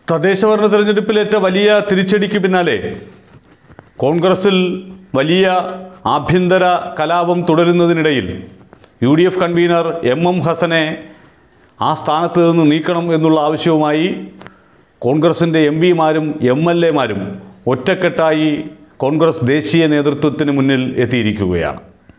തദ്ദേശഭരണ തെരഞ്ഞെടുപ്പിലേറ്റ വലിയ തിരിച്ചടിക്ക് പിന്നാലെ കോൺഗ്രസിൽ വലിയ ആഭ്യന്തര കലാപം തുടരുന്നതിനിടയിൽ U D F convener M M ഹസനെ ആ സ്ഥാനത്ത് നിന്ന് നീക്കണം എന്നുള്ള ആവശ്യവുമായി കോൺഗ്രസിൻ്റെ എം പിമാരും എം എൽ എമാരും ഒറ്റക്കെട്ടായി കോൺഗ്രസ് ദേശീയ നേതൃത്വത്തിന് മുന്നിൽ എത്തിയിരിക്കുകയാണ്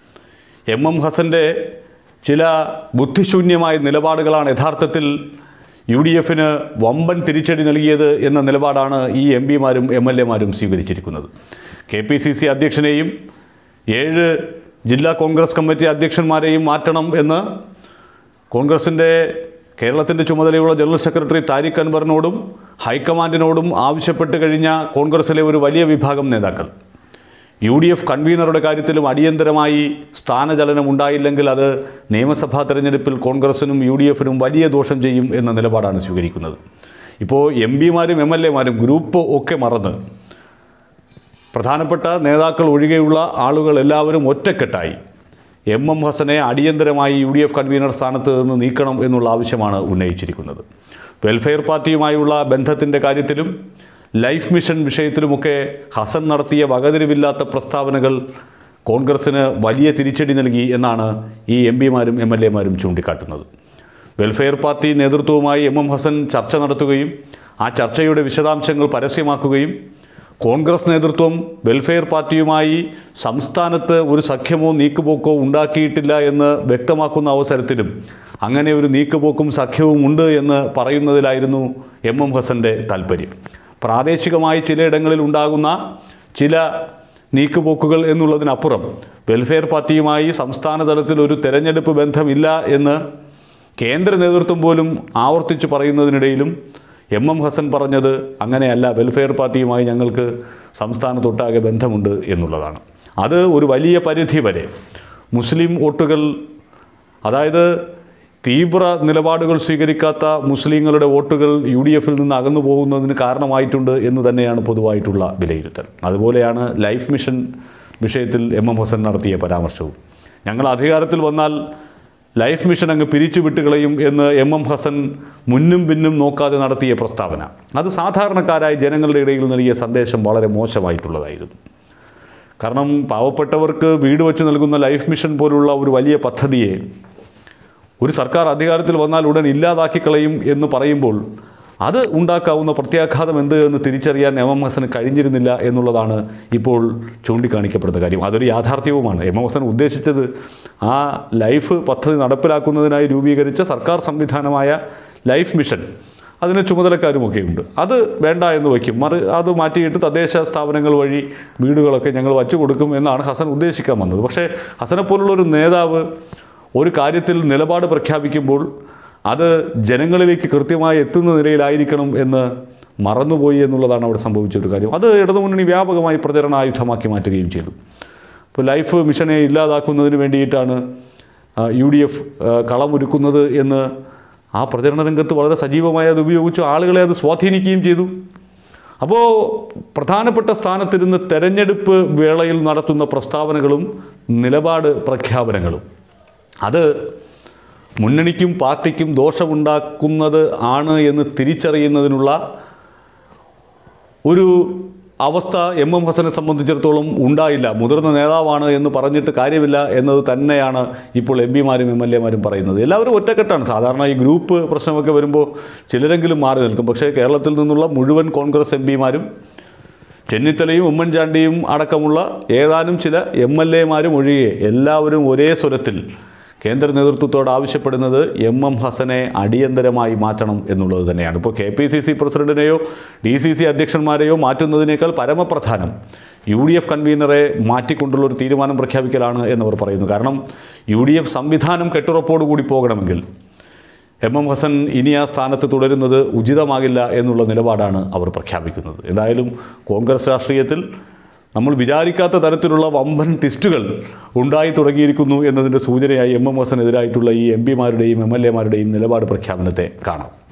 എം എം ഹസൻ്റെ ചില ബുദ്ധിശൂന്യമായ നിലപാടുകളാണ് യഥാർത്ഥത്തിൽ യു ഡി എഫിന് വമ്പൻ തിരിച്ചടി നൽകിയത് എന്ന നിലപാടാണ് ഈ എം പിമാരും എം എൽ എമാരും സ്വീകരിച്ചിരിക്കുന്നത് കെ പി സി സി അധ്യക്ഷനെയും ഏഴ് ജില്ലാ കോൺഗ്രസ് കമ്മിറ്റി അധ്യക്ഷന്മാരെയും മാറ്റണം എന്ന് കോൺഗ്രസിൻ്റെ കേരളത്തിൻ്റെ ചുമതലയുള്ള ജനറൽ സെക്രട്ടറി താരിഖ് അൻവറിനോടും ഹൈക്കമാൻഡിനോടും ആവശ്യപ്പെട്ട് കഴിഞ്ഞ കോൺഗ്രസിലെ ഒരു വലിയ വിഭാഗം നേതാക്കൾ യു ഡി എഫ് കൺവീനറുടെ കാര്യത്തിലും അടിയന്തരമായി സ്ഥാനചലനം ഉണ്ടായില്ലെങ്കിൽ അത് നിയമസഭാ തെരഞ്ഞെടുപ്പിൽ കോൺഗ്രസിനും യു ഡി എഫിനും വലിയ ദോഷം ചെയ്യും എന്ന നിലപാടാണ് സ്വീകരിക്കുന്നത് ഇപ്പോൾ എം പിമാരും എം എൽ എമാരും ഗ്രൂപ്പ് ഒക്കെ മറന്ന് പ്രധാനപ്പെട്ട നേതാക്കൾ ഒഴികെയുള്ള ആളുകൾ എല്ലാവരും ഒറ്റക്കെട്ടായി എം എം ഹസനെ അടിയന്തരമായി യു ഡി എഫ് കൺവീനർ സ്ഥാനത്ത് നിന്ന് നീക്കണം എന്നുള്ള ആവശ്യമാണ് ഉന്നയിച്ചിരിക്കുന്നത് വെൽഫെയർ പാർട്ടിയുമായുള്ള ബന്ധത്തിൻ്റെ കാര്യത്തിലും ലൈഫ് മിഷൻ വിഷയത്തിലുമൊക്കെ ഹസൻ നടത്തിയ വകതിരിവില്ലാത്ത പ്രസ്താവനകൾ കോൺഗ്രസ്സിന് വലിയ തിരിച്ചടി നൽകി എന്നാണ് ഈ എം പിമാരും എം എൽ എമാരും ചൂണ്ടിക്കാട്ടുന്നത് വെൽഫെയർ പാർട്ടി നേതൃത്വവുമായി എം എം ഹസൻ ചർച്ച നടത്തുകയും ആ ചർച്ചയുടെ വിശദാംശങ്ങൾ പരസ്യമാക്കുകയും കോൺഗ്രസ് നേതൃത്വം വെൽഫെയർ പാർട്ടിയുമായി സംസ്ഥാനത്ത് ഒരു സഖ്യമോ നീക്കുപോക്കോ ഉണ്ടാക്കിയിട്ടില്ല എന്ന് വ്യക്തമാക്കുന്ന അവസരത്തിലും അങ്ങനെ ഒരു നീക്കുപോക്കും സഖ്യവും ഉണ്ട് എന്ന് പറയുന്നതിലായിരുന്നു എം എം ഹസൻ്റെ താല്പര്യം പ്രാദേശികമായി ചിലയിടങ്ങളിൽ ഉണ്ടാകുന്ന ചില നീക്കുപോക്കുകൾ എന്നുള്ളതിനപ്പുറം വെൽഫെയർ പാർട്ടിയുമായി സംസ്ഥാന തലത്തിൽ ഒരു തെരഞ്ഞെടുപ്പ് ബന്ധമില്ല എന്ന് കേന്ദ്ര നേതൃത്വം പോലും ആവർത്തിച്ച് പറയുന്നതിനിടയിലും എം എം ഹസൻ പറഞ്ഞത് അങ്ങനെയല്ല വെൽഫെയർ പാർട്ടിയുമായി ഞങ്ങൾക്ക് സംസ്ഥാനത്തൊട്ടാകെ ബന്ധമുണ്ട് എന്നുള്ളതാണ് അത് ഒരു വലിയ പരിധി വരെ മുസ്ലിം വോട്ടുകൾ അതായത് തീവ്ര നിലപാടുകൾ സ്വീകരിക്കാത്ത മുസ്ലിങ്ങളുടെ വോട്ടുകൾ യു ഡി എഫിൽ നിന്ന് അകന്നു പോകുന്നതിന് കാരണമായിട്ടുണ്ട് എന്ന് തന്നെയാണ് പൊതുവായിട്ടുള്ള വിലയിരുത്തൽ അതുപോലെയാണ് ലൈഫ് മിഷൻ വിഷയത്തിൽ എം എം ഹസൻ നടത്തിയ പരാമർശവും ഞങ്ങൾ അധികാരത്തിൽ വന്നാൽ ലൈഫ് മിഷൻ അങ്ങ് പിരിച്ചു വിട്ടുകളയും എന്ന് എം എം ഹസൻ മുന്നും പിന്നും നോക്കാതെ നടത്തിയ പ്രസ്താവന അത് സാധാരണക്കാരായ ജനങ്ങളുടെ ഇടയിൽ നൽകിയ സന്ദേശം വളരെ മോശമായിട്ടുള്ളതായിരുന്നു കാരണം പാവപ്പെട്ടവർക്ക് വീട് വെച്ച് നൽകുന്ന ലൈഫ് മിഷൻ പോലുള്ള ഒരു വലിയ പദ്ധതിയെ ഒരു സർക്കാർ അധികാരത്തിൽ വന്നാൽ ഉടൻ ഇല്ലാതാക്കി കളയും എന്ന് പറയുമ്പോൾ അത് ഉണ്ടാക്കാവുന്ന പ്രത്യാഘാതം എന്ത് എന്ന് തിരിച്ചറിയാൻ എം എം ഹസന് കഴിഞ്ഞിരുന്നില്ല എന്നുള്ളതാണ് ഇപ്പോൾ ചൂണ്ടിക്കാണിക്കപ്പെടുന്ന കാര്യം അതൊരു യാഥാർത്ഥ്യവുമാണ് എം എം ഹസൻ ഉദ്ദേശിച്ചത് ആ ലൈഫ് പദ്ധതി നടപ്പിലാക്കുന്നതിനായി രൂപീകരിച്ച സർക്കാർ സംവിധാനമായ ലൈഫ് മിഷൻ അതിന് ചുമതലക്കാരുമൊക്കെ ഉണ്ട് അത് വേണ്ട എന്ന് വയ്ക്കും മറി അത് മാറ്റിയിട്ട് തദ്ദേശ സ്ഥാപനങ്ങൾ വഴി വീടുകളൊക്കെ ഞങ്ങൾ വച്ചു കൊടുക്കും എന്നാണ് ഹസൻ ഉദ്ദേശിക്കാൻ വന്നത് പക്ഷേ ഹസനെ പോലുള്ള ഒരു നേതാവ് ഒരു കാര്യത്തിൽ നിലപാട് പ്രഖ്യാപിക്കുമ്പോൾ അത് ജനങ്ങളിലേക്ക് കൃത്യമായി എത്തുന്ന നിലയിലായിരിക്കണം എന്ന് മറന്നുപോയി എന്നുള്ളതാണ് അവിടെ സംഭവിച്ച ഒരു കാര്യം അത് ഇടതുമുന്നണി വ്യാപകമായി പ്രചരണായുധമാക്കി മാറ്റുകയും ചെയ്തു ഇപ്പോൾ ലൈഫ് മിഷനെ ഇല്ലാതാക്കുന്നതിന് വേണ്ടിയിട്ടാണ് യു ഡി എഫ് കളമൊരുക്കുന്നത് എന്ന് ആ പ്രചരണ രംഗത്ത് വളരെ സജീവമായി അത് ഉപയോഗിച്ചു ആളുകളെ അത് സ്വാധീനിക്കുകയും ചെയ്തു അപ്പോൾ പ്രധാനപ്പെട്ട സ്ഥാനത്തിരുന്ന് തെരഞ്ഞെടുപ്പ് വേളയിൽ നടത്തുന്ന പ്രസ്താവനകളും നിലപാട് പ്രഖ്യാപനങ്ങളും അത് മുന്നണിക്കും പാർട്ടിക്കും ദോഷമുണ്ടാക്കുന്നത് ആണ് എന്ന് തിരിച്ചറിയുന്നതിനുള്ള ഒരു അവസ്ഥ എം എം ഹസനെ സംബന്ധിച്ചിടത്തോളം ഉണ്ടായില്ല മുതിർന്ന നേതാവാണ് എന്ന് പറഞ്ഞിട്ട് കാര്യമില്ല എന്നത് തന്നെയാണ് ഇപ്പോൾ എം പിമാരും എം എൽ എമാരും പറയുന്നത് എല്ലാവരും ഒറ്റക്കെട്ടാണ് സാധാരണ ഈ ഗ്രൂപ്പ് പ്രശ്നമൊക്കെ വരുമ്പോൾ ചിലരെങ്കിലും മാറി നിൽക്കും പക്ഷേ കേരളത്തിൽ നിന്നുള്ള മുഴുവൻ കോൺഗ്രസ് എം പിമാരും ചെന്നിത്തലയും ഉമ്മൻചാണ്ടിയും അടക്കമുള്ള ഏതാനും ചില എം എൽ എമാരും ഒഴികെ എല്ലാവരും ഒരേ സ്വരത്തിൽ കേന്ദ്ര നേതൃത്വത്തോട് ആവശ്യപ്പെടുന്നത് എം എം ഹസനെ അടിയന്തരമായി മാറ്റണം എന്നുള്ളത് തന്നെയാണ് ഇപ്പോൾ കെ പി സി സി പ്രസിഡന്റിനെയോ ഡി സി സി അധ്യക്ഷന്മാരെയോ മാറ്റുന്നതിനേക്കാൾ പരമപ്രധാനം യു ഡി എഫ് കൺവീനറെ മാറ്റിക്കൊണ്ടുള്ള ഒരു തീരുമാനം പ്രഖ്യാപിക്കലാണ് എന്നവർ പറയുന്നു കാരണം യു ഡി എഫ് സംവിധാനം കെട്ടുറപ്പോടുകൂടി പോകണമെങ്കിൽ എം എം ഹസൻ ഇനി ആ സ്ഥാനത്ത് തുടരുന്നത് ഉചിതമാകില്ല എന്നുള്ള നിലപാടാണ് അവർ പ്രഖ്യാപിക്കുന്നത് എന്തായാലും കോൺഗ്രസ് രാഷ്ട്രീയത്തിൽ നമ്മൾ വിചാരിക്കാത്ത തരത്തിലുള്ള വമ്പൻ ടിസ്റ്റുകൾ ഉണ്ടായി തുടങ്ങിയിരിക്കുന്നു എന്നതിൻ്റെ സൂചനയായി എം എം ഹസനെതിരായിട്ടുള്ള ഈ എം പിമാരുടെയും എം എൽ എമാരുടെയും നിലപാട് പ്രഖ്യാപനത്തെ കാണാം